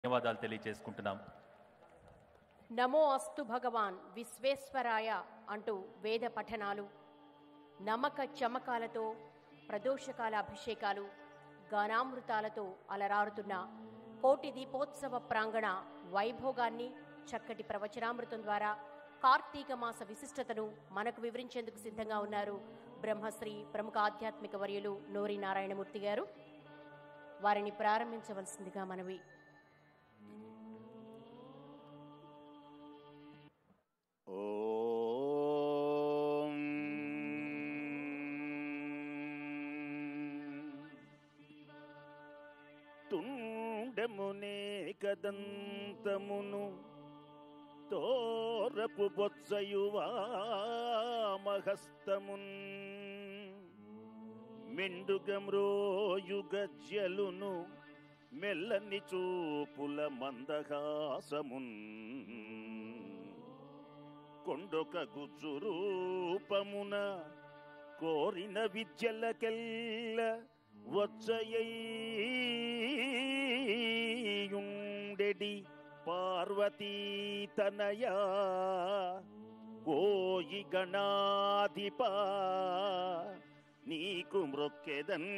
ధన్యవాదాలు తెలియజేసుకుంటున్నాం నమో అస్తు భగవాన్ విశ్వేశ్వరాయ అంటూ వేద పఠనాలు నమక చమకాలతో ప్రదోషకాల అభిషేకాలు గానామృతాలతో అలరారుతున్న కోటి దీపోత్సవ ప్రాంగణ వైభోగాన్ని చక్కటి ప్రవచనామృతం ద్వారా కార్తీక మాస విశిష్టతను మనకు వివరించేందుకు సిద్ధంగా ఉన్నారు బ్రహ్మశ్రీ ప్రముఖ ఆధ్యాత్మిక వర్యులు నోరి నారాయణమూర్తి గారు వారిని ప్రారంభించవలసిందిగా మనవి ఓం తుండమునే కదంతమును తోరపు బొత్సయువామహస్తమున్ మెండుగమ్రోయుగజ్యలును మెల్లని చూపుల మందహాసమున్ కొండొక గుజ్జు రూపమున కోరిన విద్యలకెల్ల వచ్చయ్యుండెడి పార్వతీ తనయా కోయి గణాధిప నీకు మృక్కెదన్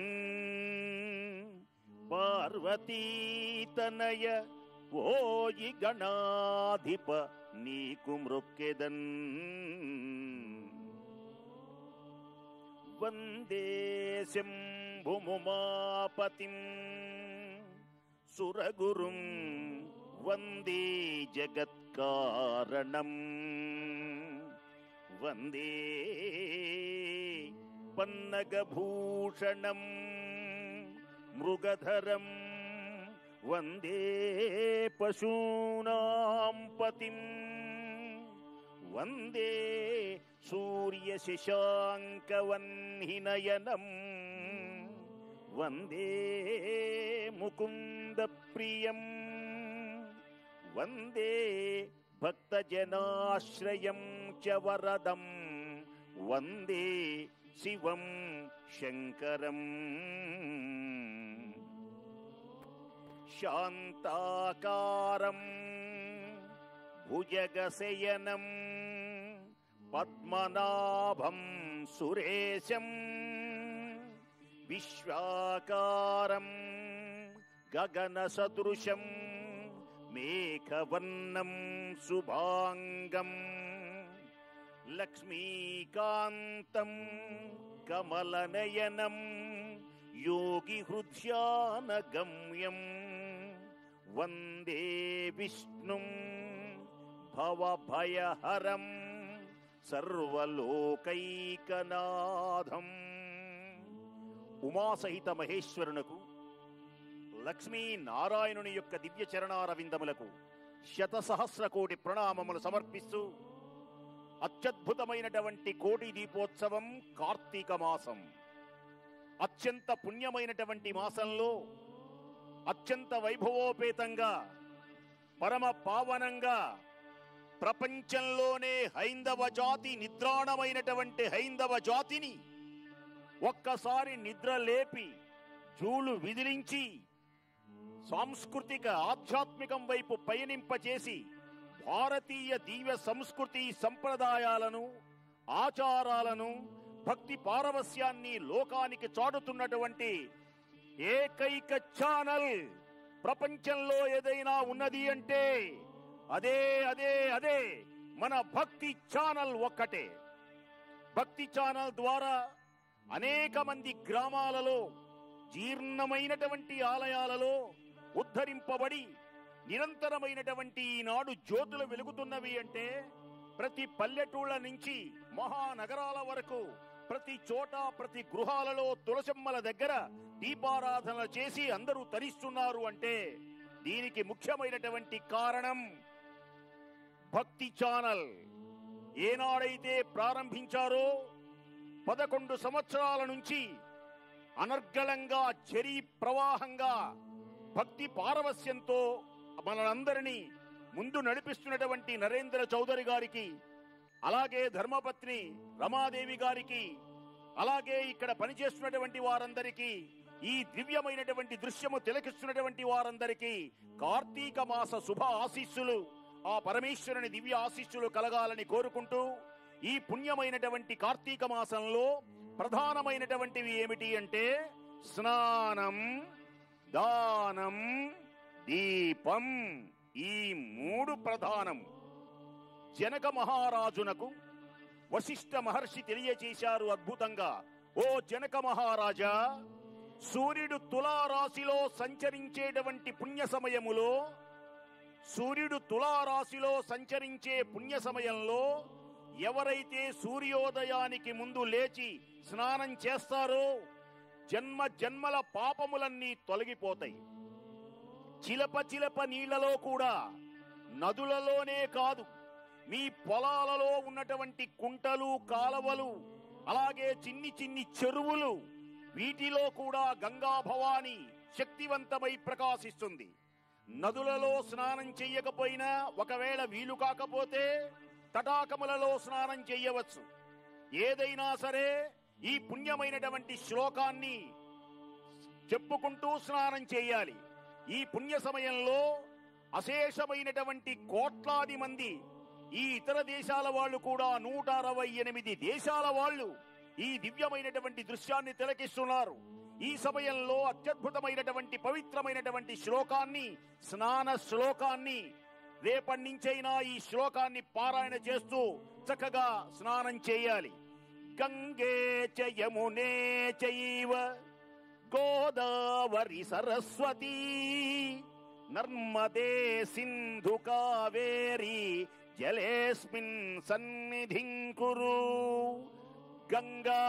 పార్వతీ తనయ ఓయి గణాధిప నీకు మృక్కెదన్ వందే శంభుముమాపతిం సురగురుం వందే జగత్కారణం వందే పన్నగభూషణం మృగధరం వందే పశూనాం పతిం వందే సూర్యశశాంకవన్హినయనం వందే ముకుంద ప్రియం వందే భక్తజనాశ్రయం చ వరదం వందే శివం శంకరం శాంతాకారం భుజగశయనం పద్మనాభం సురేశం విశ్వాకారం గగనసదృశం మేఘవర్ణం శుభాంగం లక్ష్మీకాంతం కమలనయనం యోగి హృద్యానగమ్యం వందే విష్ణుం భవభయహరం సర్వలోకైకనాథం ఉమాసహిత మహేశ్వరునకు లక్ష్మీ నారాయణుని యొక్క దివ్య చరణారవిందములకు శత సహస్ర కోటి ప్రణామములు సమర్పిస్తూ అత్యద్భుతమైనటువంటి కోటి దీపోత్సవం కార్తీక మాసం అత్యంత పుణ్యమైనటువంటి మాసంలో అత్యంత వైభవోపేతంగా పరమ పావనంగా ప్రపంచంలోనే హైందవ జాతి నిద్రాణమైనటువంటి హైందవ జాతిని ఒక్కసారి నిద్ర లేపి జూలు విదిలించి సాంస్కృతిక ఆధ్యాత్మికం వైపు పయనింపచేసి భారతీయ దివ్య సంస్కృతి సంప్రదాయాలను ఆచారాలను భక్తి పారవస్యాన్ని లోకానికి చాటుతున్నటువంటి ఏకైక ఛానల్ ప్రపంచంలో ఏదైనా ఉన్నది అంటే అదే అదే అదే మన భక్తి ఛానల్ ఒక్కటే భక్తి ఛానల్ ద్వారా అనేక మంది గ్రామాలలో జీర్ణమైనటువంటి ఆలయాలలో ఉద్ధరింపబడి నిరంతరమైనటువంటి ఈనాడు జ్యోతులు వెలుగుతున్నవి అంటే ప్రతి పల్లెటూళ్ళ నుంచి మహానగరాల వరకు ప్రతి చోట ప్రతి గృహాలలో తులసమ్మల దగ్గర దీపారాధన చేసి అందరూ తరిస్తున్నారు అంటే దీనికి ముఖ్యమైనటువంటి కారణం భక్తి ఛానల్ ఏనాడైతే ప్రారంభించారో పదకొండు సంవత్సరాల నుంచి అనర్గళంగా చెరి ప్రవాహంగా భక్తి పారవస్యంతో మనందరినీ ముందు నడిపిస్తున్నటువంటి నరేంద్ర చౌదరి గారికి అలాగే ధర్మపత్ని రమాదేవి గారికి అలాగే ఇక్కడ పనిచేస్తున్నటువంటి వారందరికీ ఈ దివ్యమైనటువంటి దృశ్యము తిలకిస్తున్నటువంటి వారందరికీ కార్తీక మాస శుభ ఆశీస్సులు ఆ పరమేశ్వరుని దివ్య ఆశీస్సులు కలగాలని కోరుకుంటూ ఈ పుణ్యమైనటువంటి కార్తీక మాసంలో ప్రధానమైనటువంటివి ఏమిటి అంటే స్నానం దానం దీపం ఈ మూడు ప్రధానం జనక మహారాజునకు వశిష్ఠ మహర్షి తెలియచేశారు అద్భుతంగా ఓ జనక మహారాజా సూర్యుడు తులారాశిలో సంచరించేటువంటి పుణ్య సమయములో సూర్యుడు తులారాశిలో సంచరించే పుణ్య సమయంలో ఎవరైతే సూర్యోదయానికి ముందు లేచి స్నానం చేస్తారో జన్మ జన్మల పాపములన్నీ తొలగిపోతాయి చిలప చిలప నీళ్లలో కూడా నదులలోనే కాదు మీ పొలాలలో ఉన్నటువంటి కుంటలు కాలవలు అలాగే చిన్ని చిన్ని చెరువులు వీటిలో కూడా గంగా భవాని శక్తివంతమై ప్రకాశిస్తుంది నదులలో స్నానం చెయ్యకపోయినా ఒకవేళ వీలు కాకపోతే తటాకములలో స్నానం చెయ్యవచ్చు ఏదైనా సరే ఈ పుణ్యమైనటువంటి శ్లోకాన్ని చెప్పుకుంటూ స్నానం చేయాలి ఈ పుణ్య సమయంలో అశేషమైనటువంటి కోట్లాది మంది ఈ ఇతర దేశాల వాళ్ళు కూడా నూట అరవై ఎనిమిది దేశాల వాళ్ళు ఈ దివ్యమైనటువంటి దృశ్యాన్ని తిలకిస్తున్నారు ఈ సమయంలో అత్యద్భుతమైనటువంటి పవిత్రమైనటువంటి శ్లోకాన్ని స్నాన శ్లోకాన్ని రేపటి నుంచైనా ఈ శ్లోకాన్ని పారాయణ చేస్తూ చక్కగా స్నానం చేయాలి గంగే చ యమునే చైవ గోదావరి సరస్వతి నర్మదే సింధు కావేరి జలేస్మిన్ సన్నిధిం కురు గంగా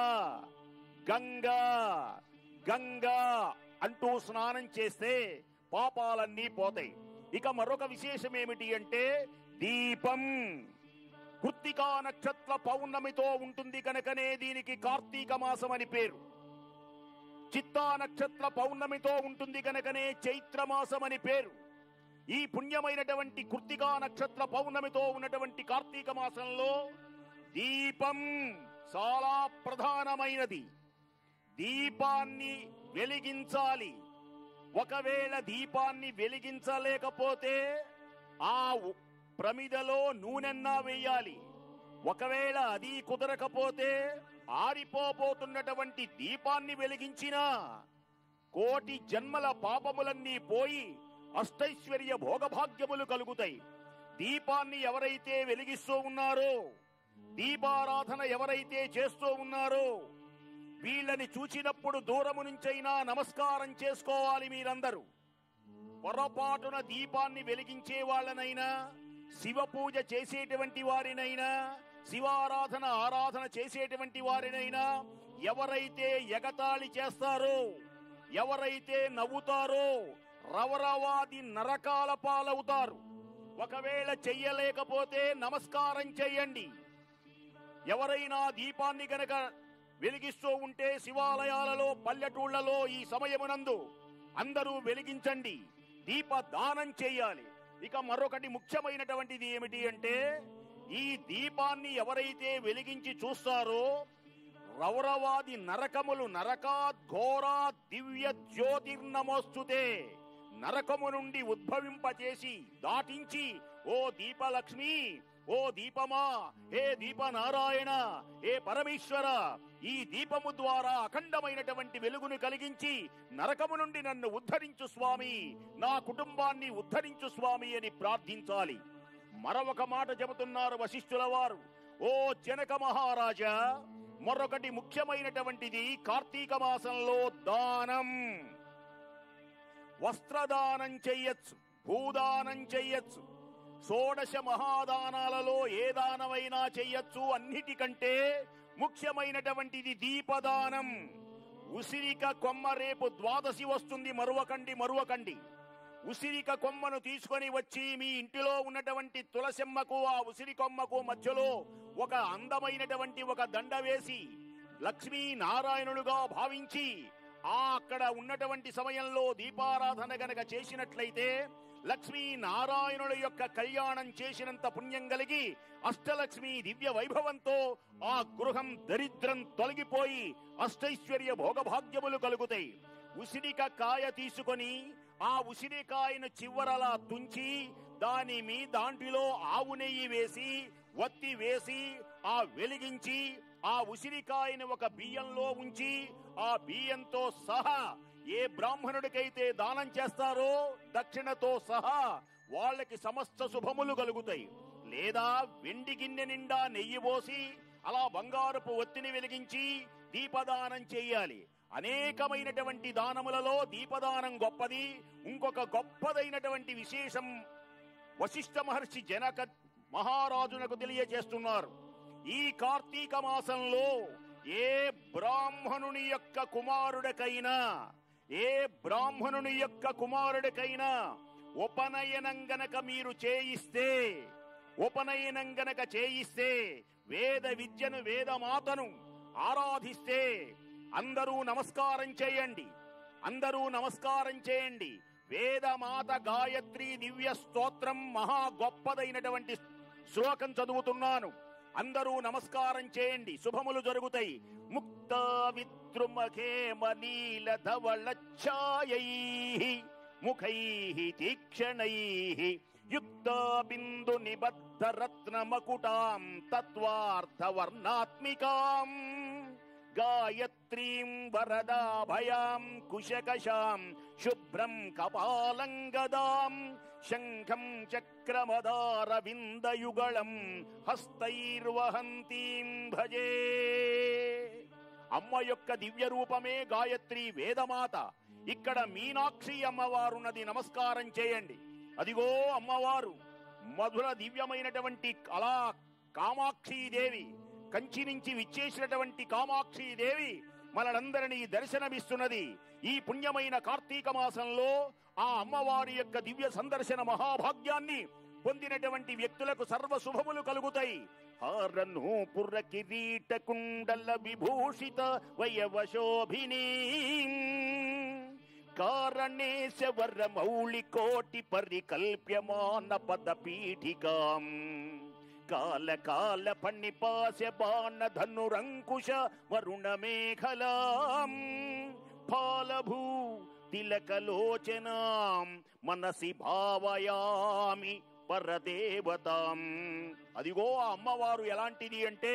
గంగా గంగా అంటూ స్నానం చేస్తే పాపాలన్నీ పోతాయి ఇక మరొక విశేషం ఏమిటి అంటే దీపం కృత్తికా నక్షత్ర పౌర్ణమితో ఉంటుంది కనుకనే దీనికి కార్తీక మాసం అని పేరు చిత్తా నక్షత్ర పౌర్ణమితో ఉంటుంది కనుకనే చైత్ర మాసం అని పేరు ఈ పుణ్యమైనటువంటి కృత్తికా నక్షత్ర పౌర్ణమితో ఉన్నటువంటి కార్తీక మాసంలో దీపం చాలా ప్రధానమైనది దీపాన్ని వెలిగించాలి ఒకవేళ దీపాన్ని వెలిగించలేకపోతే ఆ ఉ- ప్రమిదలో నూనెన్నా వేయాలి ఒకవేళ అది కుదరకపోతే ఆరిపోబోతున్నటువంటి దీపాన్ని వెలిగించినా కోటి జన్మల పాపములన్నీ పోయి అష్టైశ్వర్య భోగభాగ్యములు కలుగుతాయి దీపాన్ని ఎవరైతే వెలిగిస్తూ ఉన్నారో దీపారాధన ఎవరైతే చేస్తూ ఉన్నారో వీళ్ళని చూచినప్పుడు దూరము నుంచైనా నమస్కారం చేసుకోవాలి మీరందరూ పొరపాటున దీపాన్ని వెలిగించే వాళ్ళనైనా శివ పూజ చేసేటువంటి వారినైనా శివారాధన ఆరాధన చేసేటువంటి వారినైనా ఎవరైతే ఎగతాళి చేస్తారో ఎవరైతే నవ్వుతారో రవరవాది నరకాల పాలవుతారు ఒకవేళ చెయ్యలేకపోతే నమస్కారం చెయ్యండి ఎవరైనా దీపాన్ని గనక వెలిగిస్తూ ఉంటే శివాలయాలలో పల్లెటూళ్లలో ఈ సమయమునందు అందరూ వెలిగించండి దీప దానం చేయాలి ఇక మరొకటి ముఖ్యమైనటువంటిది ఏమిటి అంటే ఈ దీపాన్ని ఎవరైతే వెలిగించి చూస్తారో రౌరవాది నరకములు నరకా ఘోరా దివ్య జ్యోతిర్నమోస్తుతే నరకము నుండి ఉద్భవింపచేసి దాటించి ఓ దీపలక్ష్మి ఓ దీపమా హే దీపనారాయణ హే పరమేశ్వర ఈ దీపము ద్వారా అఖండమైనటువంటి వెలుగును కలిగించి నరకము నుండి నన్ను ఉద్ధరించు స్వామి నా కుటుంబాన్ని ఉద్ధరించు స్వామి అని ప్రార్థించాలి మరొక మాట చెబుతున్నారు వశిష్ఠుల వారు ఓ జనక మహారాజా మరొకటి ముఖ్యమైనటువంటిది కార్తీక మాసంలో దానం వస్త్రదానం చెయ్యొచ్చు భూదానం చెయ్యొచ్చు షోడశ మహాదానాలలో ఏ దానమైనా చెయ్యొచ్చు అన్నిటికంటే ముఖ్యమైనటువంటిది దీపదానం ఉసిరిక కొమ్మ రేపు ద్వాదశి వస్తుంది మరువకండి మరువకండి ఉసిరిక కొమ్మను తీసుకొని వచ్చి మీ ఇంటిలో ఉన్నటువంటి తులసిమ్మకు ఆ ఉసిరి కొమ్మకు మధ్యలో ఒక అందమైనటువంటి ఒక దండ వేసి లక్ష్మీ నారాయణులుగా భావించి ఆ అక్కడ ఉన్నటువంటి సమయంలో దీపారాధన గనక చేసినట్లయితే లక్ష్మీ నారాయణుల యొక్క కళ్యాణం చేసినంత పుణ్యం కలిగి అష్టలక్ష్మి దివ్య వైభవంతో ఆ గృహం దరిద్రం తొలగిపోయి అష్టైశ్వర్య భోగభాగ్యములు కలుగుతాయి ఉసిరిక కాయ తీసుకొని ఆ ఉసిరికాయను చివరలా తుంచి దాని మీ దాంట్లో ఆవు నెయ్యి వేసి వత్తి వేసి ఆ వెలిగించి ఆ ఉసిరికాయని ఒక బియ్యంలో ఉంచి ఆ బియ్యంతో సహా ఏ బ్రాహ్మణుడికైతే దానం చేస్తారో దక్షిణతో సహా వాళ్ళకి సమస్త శుభములు కలుగుతాయి లేదా వెండి గిన్నె నిండా నెయ్యి పోసి అలా బంగారపు ఒత్తిని వెలిగించి దీపదానం చెయ్యాలి అనేకమైనటువంటి దానములలో దీపదానం గొప్పది ఇంకొక గొప్పదైనటువంటి విశేషం వశిష్ఠ మహర్షి జనక మహారాజునకు తెలియజేస్తున్నారు ఈ కార్తీక మాసంలో ఏ బ్రాహ్మణుని యొక్క కుమారుడికైనా ఏ బ్రాహ్మణుని యొక్క కుమారుడికైనా ఉపనయనం గనక మీరు చేయిస్తే ఉపనయనం గనక చేయిస్తే వేద విద్యను వేదమాతను ఆరాధిస్తే అందరూ నమస్కారం చేయండి అందరూ నమస్కారం చేయండి వేదమాత గాయత్రి దివ్య స్తోత్రం మహా గొప్పదైనటువంటి శ్లోకం చదువుతున్నాను అందరూ నమస్కారం చేయండి శుభములు జరుగుతాయి ముక్త విద్రుమఖేమ నీల ధవళ ముఖై తీక్షణై యుక్త బిందు నిబద్ధ రత్న మకుటాం తత్వార్థ వర్ణాత్మికాం గాయత్రీం వరదాభయాం కుశకశాం శుభ్రం కపాలం గదాం శంఖం చక్రమదార విందయుగళం హస్తైర్వహంతీం భజే అమ్మ యొక్క దివ్య రూపమే గాయత్రి వేదమాత ఇక్కడ మీనాక్షి అమ్మవారున్నది నమస్కారం చేయండి అదిగో అమ్మవారు మధుర దివ్యమైనటువంటి అలా కామాక్షి దేవి కంచి నుంచి విచ్చేసినటువంటి కామాక్షి దేవి మనలందరినీ దర్శనమిస్తున్నది ఈ పుణ్యమైన కార్తీక మాసంలో ఆ అమ్మవారి యొక్క దివ్య సందర్శన మహాభాగ్యాన్ని పొందినటువంటి వ్యక్తులకు సర్వ శుభములు కలుగుతాయి హారను పుర్ర కిరీట కుండల విభూషిత వయవశోభినీ కారణేశ వర మౌళి కోటి పరికల్ప్యమాన పద పీఠికాం కాల కాల పణిపాశ బాణ ధనురంకుశ వరుణ మేఖలాం ఫాలభూ తిలకలోచనాం మనసి భావయామి పరదేవతాం అదిగో ఆ అమ్మవారు ఎలాంటిది అంటే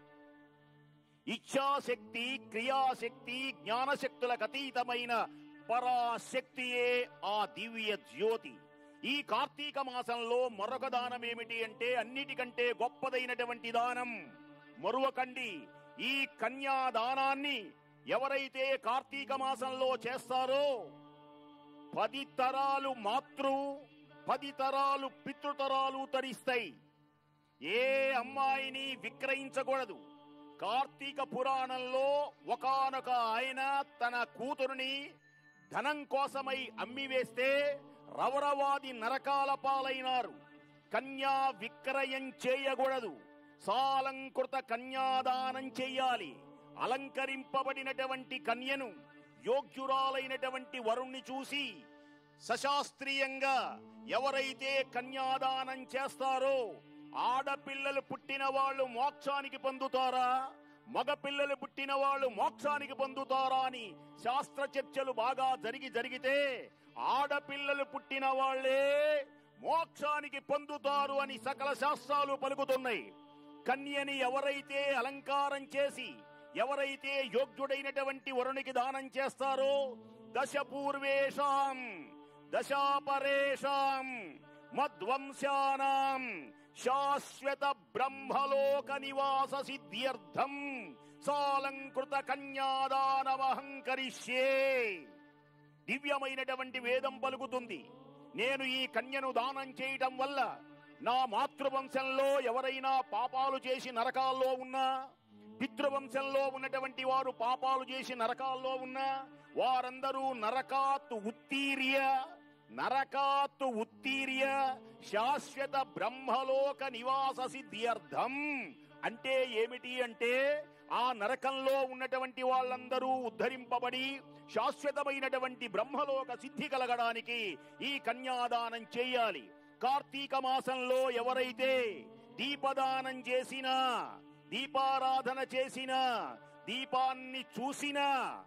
ఇచ్ఛాశక్తి క్రియాశక్తి జ్ఞానశక్తులకు అతీతమైన పరాశక్తియే ఆ దివ్య జ్యోతి ఈ కార్తీక మాసంలో మరొక దానం ఏమిటి అంటే అన్నిటికంటే గొప్పదైనటువంటి దానం మరువకండి ఈ కన్యా దానాన్ని ఎవరైతే కార్తీక మాసంలో చేస్తారో పది తరాలు మాతృ పది తరాలు పితృతరాలు తరిస్తాయి ఏ అమ్మాయిని విక్రయించకూడదు కార్తీక పురాణంలో ఒకానొక ఆయన తన కూతురుని ధనం కోసమై అమ్మివేస్తే రవరవాది నరకాల పాలైనారు కన్యా విక్రయం చేయకూడదు సాలంకృత కన్యాదానం చెయ్యాలి అలంకరింపబడినటువంటి కన్యను యోగ్యురాలైనటువంటి వరుణ్ణి చూసి సశాస్త్రీయంగా ఎవరైతే కన్యాదానం చేస్తారో ఆడపిల్లలు పుట్టిన వాళ్ళు మోక్షానికి పొందుతారా మగపిల్లలు పుట్టిన వాళ్ళు మోక్షానికి పొందుతారా అని శాస్త్ర చర్చలు బాగా జరిగి జరిగితే ఆడపిల్లలు పుట్టిన వాళ్ళే మోక్షానికి పొందుతారు అని సకల శాస్త్రాలు పలుకుతున్నాయి కన్యని ఎవరైతే అలంకారం చేసి ఎవరైతే యోగ్యుడైనటువంటి వరునికి దానం చేస్తారో దశ పూర్వేషాం దశాపరేషాం మద్వంశానాం శాశ్వత బ్రహ్మలోక నివాస సిద్ధ్యర్థం సాలంకృత కన్యాదానమహంకరిష్యే దివ్యమైనటువంటి వేదం పలుకుతుంది నేను ఈ కన్యను దానం చేయటం వల్ల నా మాతృవంశంలో ఎవరైనా పాపాలు చేసి నరకాల్లో ఉన్నా పితృవంశంలో ఉన్నటువంటి వారు పాపాలు చేసి నరకాల్లో ఉన్నా వారందరూ నరకాత్తు ఉత్తీర్య నరకాత్తు ఉత్తీర్య శాశ్వత బ్రహ్మలోక నివాస సిద్ధ్యర్థం అంటే ఏమిటి అంటే ఆ నరకంలో ఉన్నటువంటి వాళ్ళందరూ ఉద్ధరింపబడి శాశ్వతమైనటువంటి బ్రహ్మలోక సిద్ధి కలగడానికి ఈ కన్యాదానం చేయాలి కార్తీక మాసంలో ఎవరైతే దీపదానం చేసినా దీపారాధన చేసినా దీపాన్ని చూసినా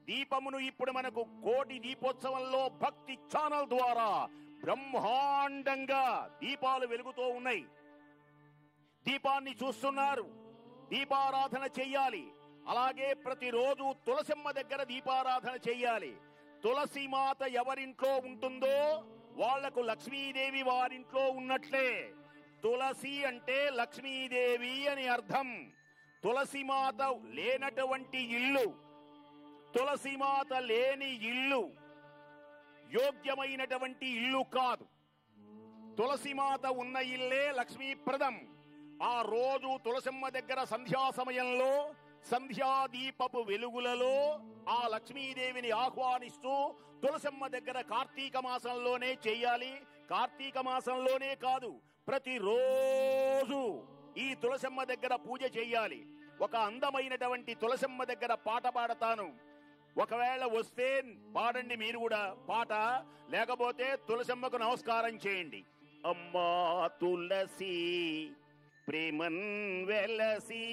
దీపమును ఇప్పుడు మనకు కోటి దీపోత్సవంలో భక్తి ఛానల్ ద్వారా బ్రహ్మాండంగా దీపాలు వెలుగుతూ ఉన్నాయి దీపాన్ని చూస్తున్నారు దీపారాధన చెయ్యాలి అలాగే ప్రతిరోజు తులసమ్మ దగ్గర దీపారాధన చెయ్యాలి తులసి మాత ఎవరింట్లో ఉంటుందో వాళ్లకు లక్ష్మీదేవి వారింట్లో ఉన్నట్లే తులసి అంటే లక్ష్మీదేవి అని అర్థం తులసి మాత లేనటువంటి ఇల్లు తులసి మాత లేని ఇల్లు యోగ్యమైనటువంటి ఇల్లు కాదు తులసి మాత ఉన్న ఇల్లే లక్ష్మీప్రదం ఆ రోజు తులసమ్మ దగ్గర సంధ్యా సమయంలో సంధ్యా దీపపు వెలుగులలో ఆ లక్ష్మీదేవిని ఆహ్వానిస్తూ తులసమ్మ దగ్గర కార్తీక మాసంలోనే చెయ్యాలి కార్తీక మాసంలోనే కాదు ప్రతిరోజు ఈ తులసమ్మ దగ్గర పూజ చెయ్యాలి ఒక అందమైనటువంటి తులసమ్మ దగ్గర పాట పాడతాను ఒకవేళ వస్తే పాడండి మీరు కూడా పాట లేకపోతే తులసమ్మకు నమస్కారం చేయండి అమ్మా తులసి ప్రేమన్ వెలసి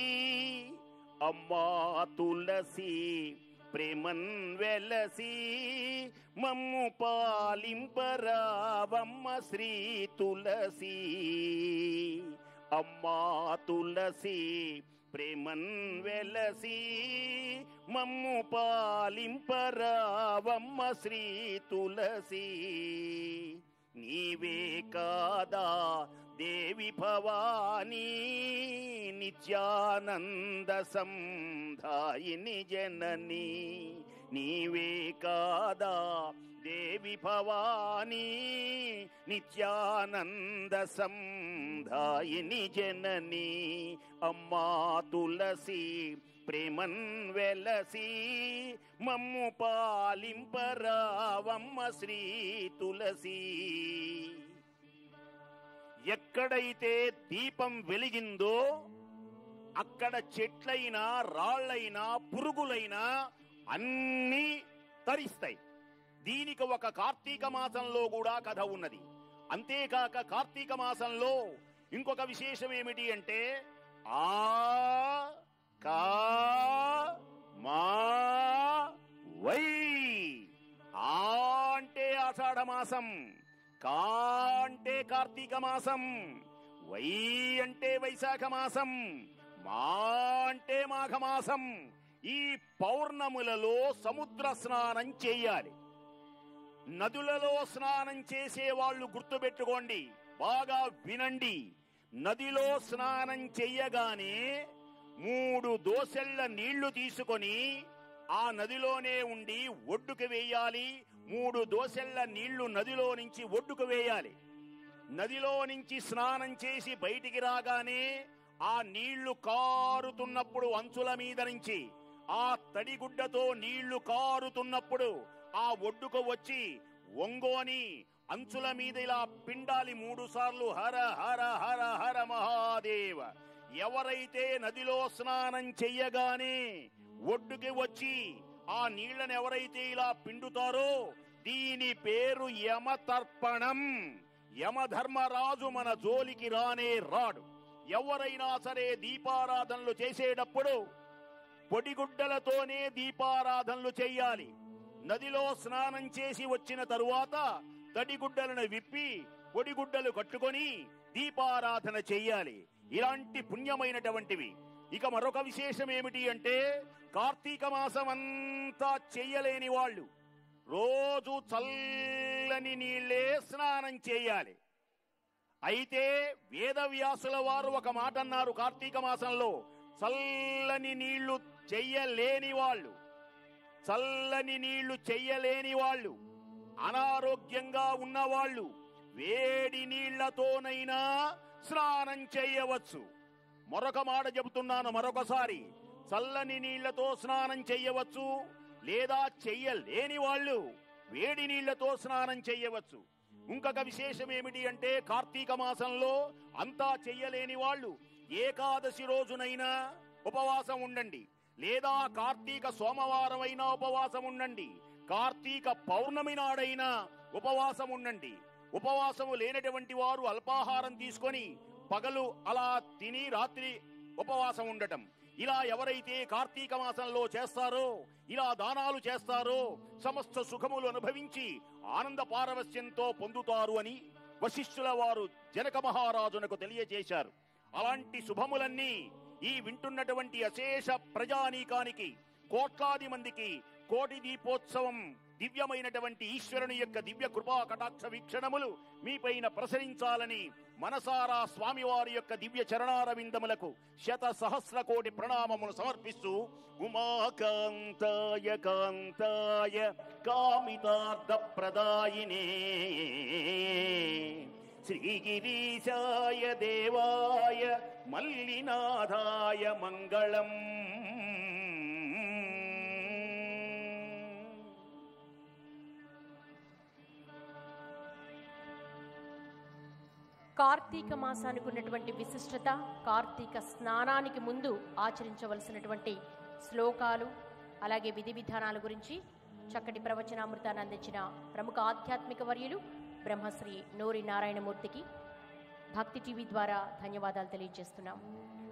అమ్మా తులసి ప్రేమన్ వెలసి మమ్ము పాలింపరావమ్మ శ్రీ తులసి అమ్మా తులసి ప్రేమన్ వెలసి మమ్ము పాలింపరావమ్మ శ్రీ తులసి నీవే కాదా దేవి భవానీ నిత్యానంద సంధాయిని జనని నీవే కాదా దేవి భవానీ నిత్యానంద సంధాయిని జనని అమ్మా తులసి ప్రేమన్ వెలసి మమ్ము పాలింపరావమ్మ శ్రీ తులసి ఎక్కడైతే దీపం వెలిగిందో అక్కడ చెట్లైనా రాళ్లైనా పురుగులైనా అన్నీ తరిస్తాయి దీనికి ఒక కార్తీక మాసంలో కూడా కథ ఉన్నది అంతేకాక కార్తీక మాసంలో ఇంకొక విశేషం ఏమిటి అంటే ఆ కా మా వై ఆ అంటే ఆషాఢ మాసం కా అంటే కార్తీక మాసం వై అంటే వైశాఖ మాసం మా అంటే మాఘమాసం ఈ పౌర్ణములలో సముద్ర స్నానం చేయాలి నదులలో స్నానం చేసే వాళ్ళు గుర్తుపెట్టుకోండి బాగా వినండి నదిలో స్నానం చెయ్యగానే మూడు దోసెళ్ల నీళ్లు తీసుకొని ఆ నదిలోనే ఉండి ఒడ్డుకు వేయాలి మూడు దోసెళ్ల నీళ్లు నదిలో నుంచి ఒడ్డుకు వేయాలి నదిలో నుంచి స్నానం చేసి బయటికి రాగానే ఆ నీళ్లు కారుతున్నప్పుడు అంచుల మీద నుంచి ఆ తడిగుడ్డతో నీళ్లు కారుతున్నప్పుడు ఆ ఒడ్డుకు వచ్చి ఒంగోని అంచుల మీద ఇలా పిండాలి మూడు సార్లు హర హర హర హర మహాదేవ ఎవరైతే నదిలో స్నానం చెయ్యగానే ఒడ్డుకి వచ్చి ఆ నీళ్లను ఎవరైతే ఇలా పిండుతారో దీని పేరు యమతర్పణం యమధర్మరాజు మన జోలికి రానే రాడు ఎవరైనా సరే దీపారాధనలు చేసేటప్పుడు పొడిగుడ్డలతోనే దీపారాధనలు చెయ్యాలి నదిలో స్నానం చేసి వచ్చిన తరువాత తడిగుడ్డలను విప్పి పొడిగుడ్డలు కట్టుకొని దీపారాధన చెయ్యాలి ఇలాంటి పుణ్యమైనటువంటివి ఇక మరొక విశేషం ఏమిటి అంటే కార్తీక మాసం అంతా చెయ్యలేని వాళ్ళు రోజు చల్లని నీళ్ళే స్నానం చేయాలి అయితే వేదవ్యాసుల వారు ఒక మాట అన్నారు కార్తీక మాసంలో చల్లని నీళ్లు చెయ్యలేని వాళ్ళు చల్లని నీళ్లు చెయ్యలేని వాళ్ళు అనారోగ్యంగా ఉన్నవాళ్ళు వేడి నీళ్లతోనైనా స్నానం చేయవచ్చు మరొక మాట చెబుతున్నాను మరొకసారి చల్లని నీళ్లతో స్నానం చెయ్యవచ్చు లేదా చెయ్యలేని వాళ్ళు వేడి నీళ్లతో స్నానం చెయ్యవచ్చు ఇంకొక విశేషం ఏమిటి అంటే కార్తీక మాసంలో అంతా చెయ్యలేని వాళ్ళు ఏకాదశి రోజునైనా ఉపవాసం ఉండండి లేదా కార్తీక సోమవారం అయినా ఉపవాసం ఉండండి కార్తీక పౌర్ణమి నాడైనా ఉపవాసం ఉండండి ఉపవాసము లేనటువంటి వారు అల్పాహారం తీసుకొని పగలు అలా తిని రాత్రి ఉపవాసం ఉండటం ఇలా ఎవరైతే కార్తీక మాసంలో చేస్తారో ఇలా దానాలు చేస్తారో సమస్త సుఖములు అనుభవించి ఆనంద పారవస్యంతో పొందుతారు అని వశిష్ఠుల వారు జనక మహారాజునకు తెలియజేశారు అలాంటి శుభములన్నీ ఈ వింటున్నటువంటి అశేష ప్రజానీకానికి కోట్లాది మందికి కోటి దీపోత్సవం దివ్యమైనటువంటి ఈశ్వరుని యొక్క దివ్య కృపా కటాక్ష వీక్షణములు మీపైన ప్రసరించాలని మనసారా స్వామివారి యొక్క దివ్య చరణారవిందములకు శత సహస్ర కోటి ప్రణామములు సమర్పిస్తూ ఉమాకాంతాయ కాంతాయ కామితార్థ ప్రదాయినే శ్రీగిరీశాయ దేవాయ మల్లినాథాయ మంగళం కార్తీక మాసానికి ఉన్నటువంటి విశిష్టత కార్తీక స్నానానికి ముందు ఆచరించవలసినటువంటి శ్లోకాలు అలాగే విధి విధానాల గురించి చక్కటి ప్రవచనామృతాన్ని అందించిన ప్రముఖ ఆధ్యాత్మిక వర్యులు బ్రహ్మశ్రీ నోరి నారాయణమూర్తికి భక్తి టీవీ ద్వారా ధన్యవాదాలు తెలియజేస్తున్నాం